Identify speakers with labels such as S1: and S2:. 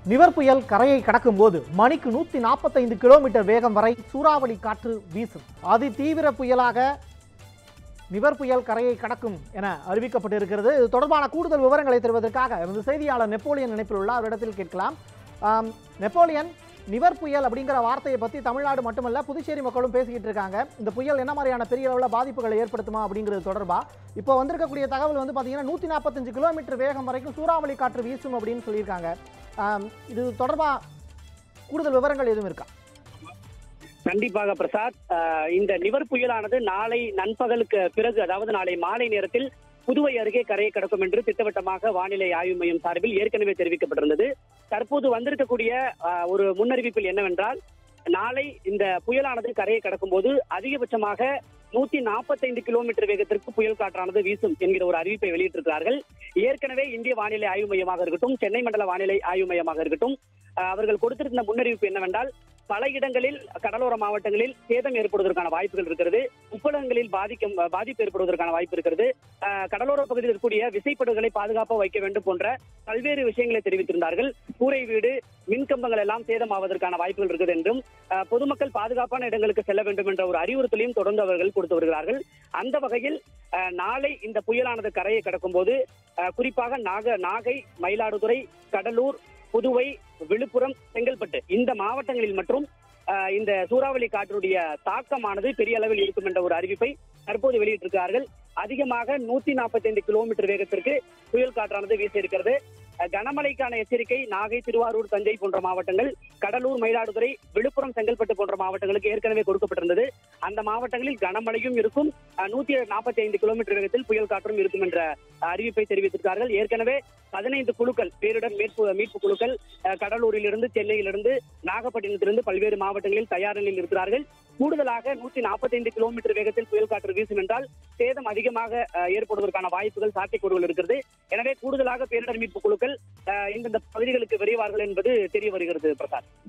S1: நிவர் புயல் கரையை கடக்கும் போது மணிக்கு நூத்தி நாற்பத்தைந்து கிலோமீட்டர் வேகம் வரை சூறாவளி காற்று வீசும் அதி தீவிர புயலாக நிவர் புயல் கரையை கடக்கும் என அறிவிக்கப்பட்டிருக்கிறது இது தொடர்பான கூடுதல் விவரங்களை தருவதற்காக எமது செய்தியாளர் நெப்போலியன் இணைப்பில் உள்ள அவரிடத்தில் கேட்கலாம் ஆம், நெப்போலியன் நிவர் புயல் அப்படிங்கிற வார்த்தையை பற்றி தமிழ்நாடு மட்டுமல்ல புதுச்சேரி மக்களும் பேசிக்கிட்டு இருக்காங்க இந்த புயல் என்ன மாதிரியான பெரிய அளவில் பாதிப்புகளை ஏற்படுத்துமா அப்படிங்கிறது தொடர்பா இப்போ வந்திருக்கக்கூடிய தகவல் வந்து பார்த்தீங்கன்னா நூற்றி நாற்பத்தஞ்சு கிலோமீட்டர் வேகம் வரைக்கும் சூறாவளி காற்று வீசும் அப்படின்னு சொல்லியிருக்காங்க ஆம், இது தொடர்பா கூடுதல் விவரங்கள் எதுவும் இருக்கா
S2: கண்டிப்பாக பிரசாத் அஹ், இந்த நிவர் புயலானது நாளை நண்பகலுக்கு பிறகு அதாவது நாளை மாலை நேரத்தில் புதுவை அருகே கரையை கடக்கும் என்று திட்டவட்டமாக வானிலை ஆய்வு மையம் சார்பில் ஏற்கனவே தெரிவிக்கப்பட்டிருந்தது தற்போது வந்திருக்கக்கூடிய அஹ், ஒரு முன்னறிவிப்பில் என்னவென்றால் நாளை இந்த புயலானது கரையை கடக்கும் போது அதிகபட்சமாக நூத்தி நாற்பத்தைந்து கிலோமீட்டர் வேகத்திற்கு புயல் காற்றானது வீசும் என்கிற ஒரு அறிவிப்பை வெளியிட்டிருக்கிறார்கள் ஏற்கனவே இந்திய வானிலை ஆய்வு மையமாக இருக்கட்டும் சென்னை மண்டல வானிலை ஆய்வு மையமாக இருக்கட்டும் அஹ், அவர்கள் கொடுத்திருந்த முன்னறிவிப்பு என்னவென்றால் பல இடங்களில் கடலோர மாவட்டங்களில் சேதம் ஏற்படுவதற்கான வாய்ப்புகள் இருக்கிறது உப்பளங்களில் பாதிக்கும் பாதிப்பு ஏற்படுவதற்கான வாய்ப்பு இருக்கிறது அஹ், கடலோர பகுதியில் இருக்கக்கூடிய விசைப்படுகளை பாதுகாப்பாக வைக்க வேண்டும் போன்ற பல்வேறு விஷயங்களை தெரிவித்திருந்தார்கள் கூரை வீடு மின்கம்பங்கள் எல்லாம் சேதமாவதற்கான வாய்ப்புகள் இருக்குது என்றும் அஹ், பொதுமக்கள் பாதுகாப்பான இடங்களுக்கு செல்ல வேண்டும் என்ற ஒரு அறிவுறுத்தலையும் தொடர்ந்து அவர்கள் கொடுத்து வருகிறார்கள் அந்த வகையில் அஹ், நாளை இந்த புயலானது கரையை கடக்கும் போது அஹ், குறிப்பாக நாக நாகை மயிலாடுதுறை கடலூர் புதுவை விழுப்புரம் செங்கல்பட்டு இந்த மாவட்டங்களில் மற்றும் அஹ், இந்த சூறாவளி காற்றுடைய தாக்கமானது பெரிய அளவில் இருக்கும் என்ற ஒரு அறிவிப்பை தற்போது வெளியிட்டிருக்கிறார்கள் அதிகமாக நூத்தி நாற்பத்தைந்து கிலோமீட்டர் வேகத்திற்கு புயல் காற்றானது வீச இருக்கிறது அஹ், கனமழைக்கான எச்சரிக்கை நாகை திருவாரூர் தஞ்சை போன்ற மாவட்டங்கள் கடலூர் மயிலாடுதுறை விழுப்புரம் செங்கல்பட்டு போன்ற மாவட்டங்களுக்கு ஏற்கனவே கொடுக்கப்பட்டிருந்தது அந்த மாவட்டங்களில் கனமழையும் இருக்கும் நூத்தி நாற்பத்தி ஐந்து கிலோமீட்டர் வேகத்தில் புயல் காற்றும் இருக்கும் என்ற அஹ், அறிவிப்பை தெரிவித்திருக்கிறார்கள் ஏற்கனவே பதினைந்து குழுக்கள் பேரிடர் மீட்பு மீட்பு குழுக்கள் அஹ், கடலூரிலிருந்து சென்னையிலிருந்து நாகப்பட்டினத்திலிருந்து பல்வேறு மாவட்டங்களில் தயார் நிலையில் இருக்கிறார்கள் கூடுதலாக நூத்தி நாற்பத்தைந்து கிலோமீட்டர் வேகத்தில் புயல் காற்று வீசும் என்றால் சேதம் அதிகமாக அஹ், ஏற்படுவதற்கான வாய்ப்புகள் சாத்தியக்கூறுகள் இருக்கிறது எனவே கூடுதலாக பேரிடர் மீட்பு குழுக்கள் அஹ், இந்தந்த பகுதிகளுக்கு விரைவார்கள் என்பது தெரிய வருகிறது பிரசாத்